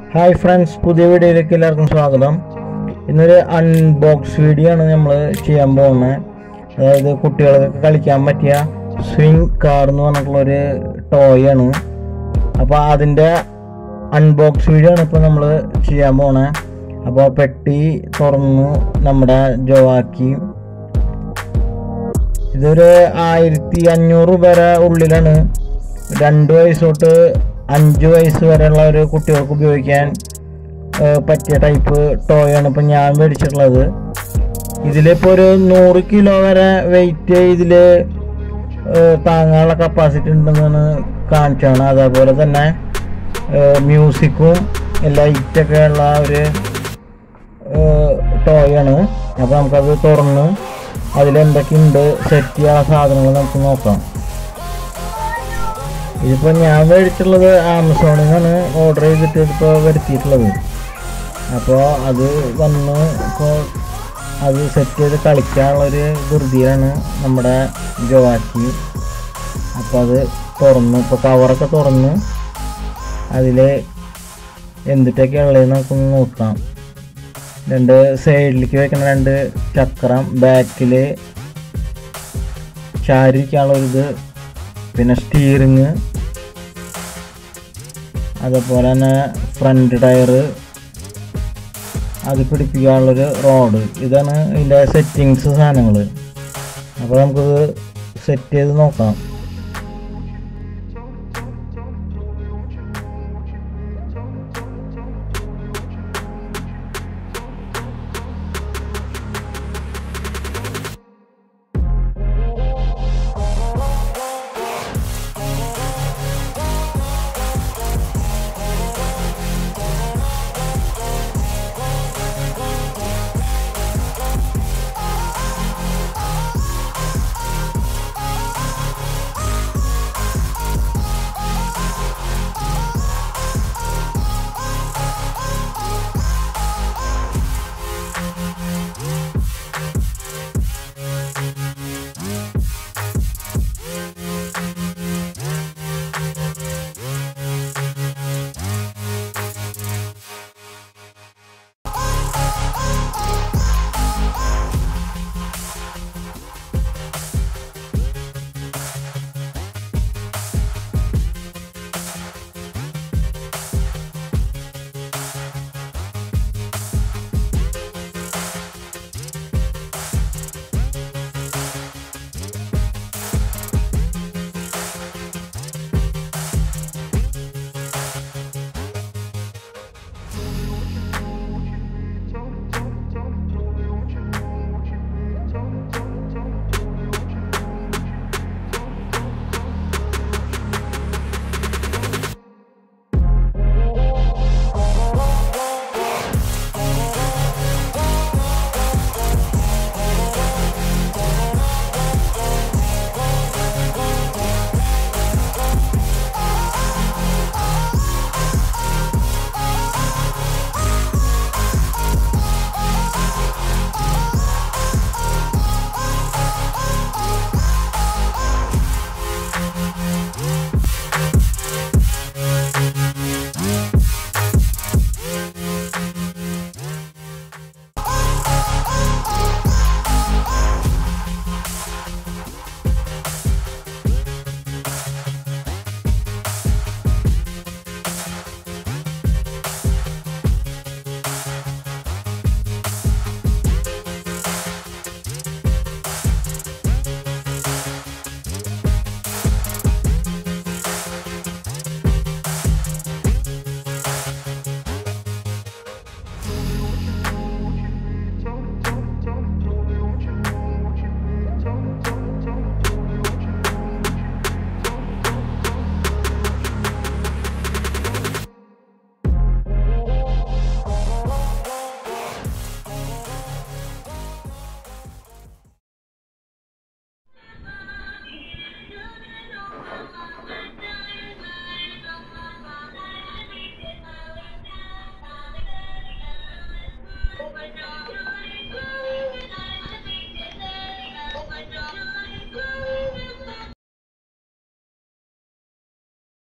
hi friends പുതിയ വീഡിയോയിലേക്ക് എല്ലാവർക്കും സ്വാഗതം ഇന്നൊരു അൺബോക്സ് വീഡിയോ ആണ് നമ്മൾ ചെയ്യാൻ പോകുന്നത് അതായത് കുട്ടികൾക്കൊക്കെ കളിക്കാൻ പറ്റിയ സ്വിങ് കാർ എന്ന് പറഞ്ഞിട്ടുള്ളൊരു ടോയ് ആണ് അപ്പോൾ അതിൻ്റെ അൺബോക്സ് വീഡിയോ ആണ് ഇപ്പോൾ നമ്മൾ ചെയ്യാൻ പോണേ അപ്പോൾ പെട്ടി തുറന്നു നമ്മുടെ ജോവാക്കി ഇതൊരു ആയിരത്തി അഞ്ഞൂറ് രൂപ വരെ ഉള്ളിലാണ് രണ്ട് വയസ്സ് തൊട്ട് അഞ്ച് വയസ്സ് വരെയുള്ള ഒരു കുട്ടികൾക്ക് ഉപയോഗിക്കാൻ ഏഹ്, പറ്റിയ ടൈപ്പ് ടോയാണ് ഇപ്പം ഞാൻ മേടിച്ചിട്ടുള്ളത് ഇതിലിപ്പോൾ ഒരു നൂറ് കിലോ വരെ വെയിറ്റ് ഇതിൽ താങ്ങാനുള്ള കപ്പാസിറ്റി ഉണ്ടെന്നാണ് കാണിച്ചാണ് അതേപോലെ തന്നെ മ്യൂസിക്കും ലൈറ്റൊക്കെ ഉള്ള ഒരു ടോയാണ് അപ്പോൾ നമുക്കത് തുറന്ന് അതിലെന്തൊക്കെയുണ്ട് സെറ്റ് ചെയ്യാൻ സാധനങ്ങൾ നമുക്ക് നോക്കാം ഇതിപ്പോൾ ഞാൻ മേടിച്ചിട്ടുള്ളത് ആമസോണിൽ നിന്നാണ് ഓർഡർ ചെയ്തിട്ട് ഇപ്പോൾ വരുത്തിയിട്ടുള്ളത് അപ്പോൾ അത് വന്ന് ഇപ്പോൾ അത് സെറ്റ് ചെയ്ത് കളിക്കാനുള്ളൊരു ധൃതിയാണ് നമ്മുടെ ജോവാക്കി അപ്പോൾ അത് തുറന്ന് ഇപ്പോൾ കവറൊക്കെ തുറന്ന് അതിൽ എന്തിട്ടൊക്കെയാണ് ഉള്ളതെന്ന് നമുക്കൊന്ന് നോക്കാം രണ്ട് സൈഡിലേക്ക് വെക്കുന്ന രണ്ട് ചക്രം ബാക്കിൽ ചാരിക്കാനുള്ളൊരിത് പിന്നെ സ്റ്റീറിങ് അതുപോലെ തന്നെ ഫ്രണ്ട് ടയറ് അത് പിടിപ്പിക്കാനുള്ളൊരു റോഡ് ഇതാണ് ഇതിൻ്റെ സെറ്റിങ്സ് സാധനങ്ങൾ അപ്പോൾ നമുക്കിത് സെറ്റ് ചെയ്ത് നോക്കാം